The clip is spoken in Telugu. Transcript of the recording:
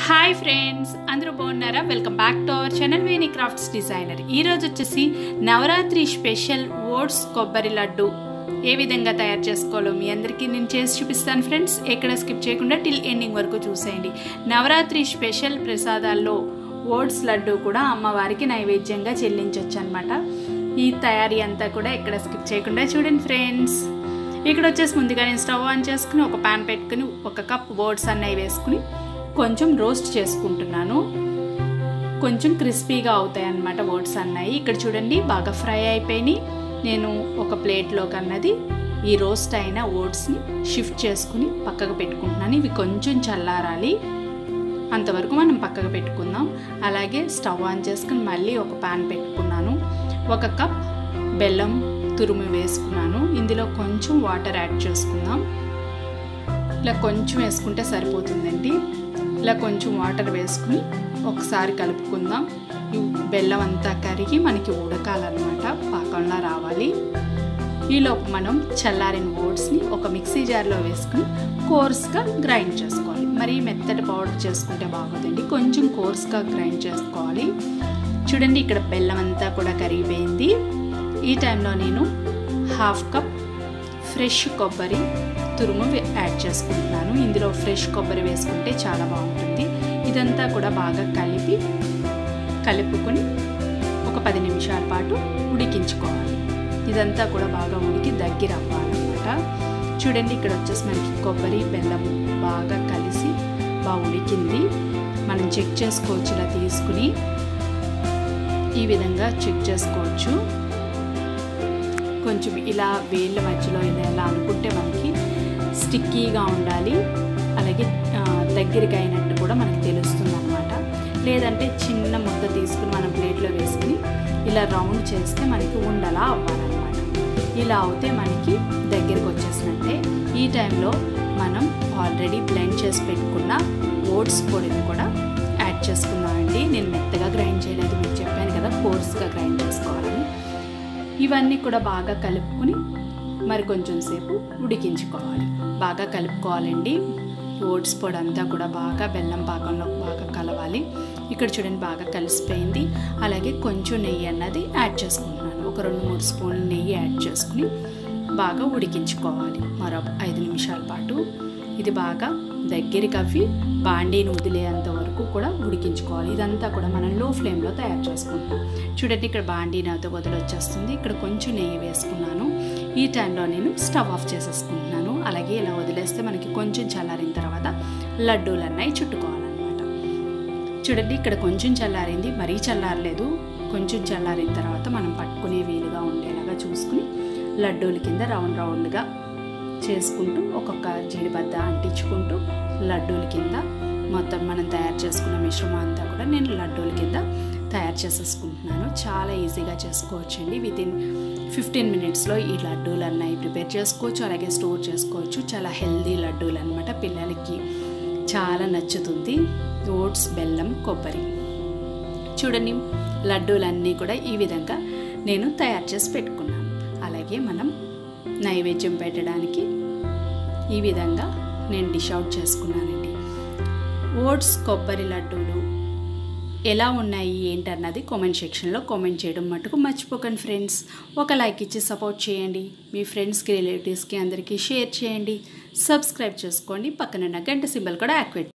హాయ్ ఫ్రెండ్స్ అందరూ బాగున్నారా welcome back to our channel Veni crafts designer ఈరోజు వచ్చేసి నవరాత్రి స్పెషల్ ఓట్స్ కొబ్బరి లడ్డు ఏ విధంగా తయారు చేసుకోవాలో మీ అందరికీ నేను చేసి చూపిస్తాను ఫ్రెండ్స్ ఎక్కడ స్కిప్ చేయకుండా టిల్ ఎండింగ్ వరకు చూసేయండి నవరాత్రి స్పెషల్ ప్రసాదాల్లో ఓట్స్ లడ్డు కూడా అమ్మవారికి నైవేద్యంగా చెల్లించవచ్చు అనమాట ఈ తయారీ అంతా కూడా ఎక్కడ స్కిప్ చేయకుండా చూడండి ఫ్రెండ్స్ ఇక్కడ వచ్చేసి ముందుగా నేను స్టవ్ ఆన్ చేసుకుని ఒక ప్యాన్ పెట్టుకుని ఒక కప్ ఓట్స్ అన్నవి వేసుకుని కొంచెం రోస్ట్ చేసుకుంటున్నాను కొంచెం క్రిస్పీగా అవుతాయి అన్నమాట ఓట్స్ అన్నాయి ఇక్కడ చూడండి బాగా ఫ్రై అయిపోయినాయి నేను ఒక ప్లేట్లోకి అన్నది ఈ రోస్ట్ అయిన ఓట్స్ని షిఫ్ట్ చేసుకుని పక్కకు పెట్టుకుంటున్నాను ఇవి కొంచెం చల్లారాలి అంతవరకు మనం పక్కకు పెట్టుకుందాం అలాగే స్టవ్ ఆన్ చేసుకుని మళ్ళీ ఒక ప్యాన్ పెట్టుకున్నాను ఒక కప్ బెల్లం తురుము వేసుకున్నాను ఇందులో కొంచెం వాటర్ యాడ్ చేసుకుందాం ఇలా కొంచెం వేసుకుంటే సరిపోతుందండి ఇలా కొంచెం వాటర్ వేసుకుని ఒకసారి కలుపుకుందాం ఈ బెల్లం అంతా కరిగి మనకి ఉడకాలన్నమాట పాకంలా రావాలి ఈలోపు మనం చల్లారిన ఓట్స్ని ఒక మిక్సీ జార్లో వేసుకుని కోర్స్గా గ్రైండ్ చేసుకోవాలి మరీ మెత్తటి పౌడర్ చేసుకుంటే బాగోదండి కొంచెం కోర్స్గా గ్రైండ్ చేసుకోవాలి చూడండి ఇక్కడ బెల్లం అంతా కూడా కరిగిపోయింది ఈ టైంలో నేను హాఫ్ కప్ ఫ్రెష్ కొబ్బరి తురుము యాడ్ చేసుకుంటున్నాను ఇందులో ఫ్రెష్ కొబ్బరి వేసుకుంటే చాలా బాగుంటుంది ఇదంతా కూడా బాగా కలిపి కలుపుకొని ఒక పది నిమిషాల పాటు ఉడికించుకోవాలి ఇదంతా కూడా బాగా ఉడికి దగ్గర అవ్వాలన్నమాట చూడండి ఇక్కడ వచ్చేసి మనకి కొబ్బరి బెల్లం బాగా కలిసి బాగా ఉడికింది మనం చెక్ చేసుకోవచ్చు ఇలా తీసుకుని ఈ విధంగా చెక్ చేసుకోవచ్చు కొంచెం ఇలా వేళ్ళ మధ్యలో ఇలా ఎలా అనుకుంటే మనకి స్టిక్కీగా ఉండాలి అలాగే దగ్గరికి అయినట్టు కూడా మనకి తెలుస్తుంది అనమాట లేదంటే చిన్న ముద్ద తీసుకుని మనం ప్లేట్లో వేసుకుని ఇలా రౌండ్ చేస్తే మనకి ఉండలా అవ్వాలన్నమాట ఇలా అవుతే మనకి దగ్గరికి వచ్చేసినట్టే ఈ టైంలో మనం ఆల్రెడీ బ్లెండ్ చేసి పెట్టుకున్న ఓట్స్ పొడిని కూడా యాడ్ చేసుకున్నామండి నేను మెత్తగా గ్రైండ్ చేయలేదు మీకు చెప్పాను కదా కోర్స్గా గ్రైండ్ చేసుకోవాలని ఇవన్నీ కూడా బాగా కలుపుకుని మరి కొంచెం సేపు ఉడికించుకోవాలి బాగా కలుపుకోవాలండి ఓట్స్ పొడి అంతా కూడా బాగా బెల్లం పాకంలో బాగా కలవాలి ఇక్కడ చూడండి బాగా కలిసిపోయింది అలాగే కొంచెం నెయ్యి అన్నది యాడ్ చేసుకుంటున్నాను ఒక రెండు మూడు స్పూన్లు నెయ్యి యాడ్ చేసుకుని బాగా ఉడికించుకోవాలి మరో ఐదు నిమిషాల పాటు ఇది బాగా దగ్గరికి అవి బాండీని వదిలేంత వరకు కూడా ఉడికించుకోవాలి ఇదంతా కూడా మనం లో ఫ్లేమ్లో తయారు చేసుకుంటాం చూడండి ఇక్కడ బాండీ నాతో వదిలి వచ్చేస్తుంది ఇక్కడ కొంచెం నెయ్యి వేసుకున్నాను ఈ టైంలో నేను స్టవ్ ఆఫ్ చేసేసుకుంటున్నాను అలాగే ఇలా వదిలేస్తే మనకి కొంచెం చల్లారిన తర్వాత లడ్డూలు అన్నవి చుట్టుకోవాలన్నమాట చూడండి ఇక్కడ కొంచెం చల్లారింది మరీ చల్లారలేదు కొంచెం చల్లారిన తర్వాత మనం పట్టుకునే వీలుగా ఉండేలాగా చూసుకుని లడ్డూల కింద రౌండ్ రౌండ్గా చేసుకుంటూ ఒక్కొక్క జీడిబద్ద అంటించుకుంటూ లడ్డూల కింద మొత్తం మనం తయారు చేసుకున్న మిశ్రమం అంతా కూడా నేను లడ్డూల కింద తయారు చేసేసుకుంటున్నాను చాలా ఈజీగా చేసుకోవచ్చండి విత్ ఇన్ ఫిఫ్టీన్ మినిట్స్లో ఈ లడ్డూలు అన్నవి ప్రిపేర్ చేసుకోవచ్చు అలాగే స్టోర్ చేసుకోవచ్చు చాలా హెల్దీ లడ్డూలు అనమాట పిల్లలకి చాలా నచ్చుతుంది ఓట్స్ బెల్లం కొబ్బరి చూడండి లడ్డూలన్నీ కూడా ఈ విధంగా నేను తయారు చేసి పెట్టుకున్నాను అలాగే మనం నైవేద్యం పెట్టడానికి ఈ విధంగా నేను డిష్ అవుట్ చేసుకున్నానండి ఓట్స్ కొబ్బరి లడ్డూలు ఎలా ఉన్నాయి ఏంటన్నది కామెంట్ సెక్షన్లో కామెంట్ చేయడం మటుకు మర్చిపోకండి ఫ్రెండ్స్ ఒక లైక్ ఇచ్చి సపోర్ట్ చేయండి మీ ఫ్రెండ్స్కి రిలేటివ్స్కి అందరికీ షేర్ చేయండి సబ్స్క్రైబ్ చేసుకోండి పక్కనున్న గంట సింబల్ కూడా యాక్టివేట్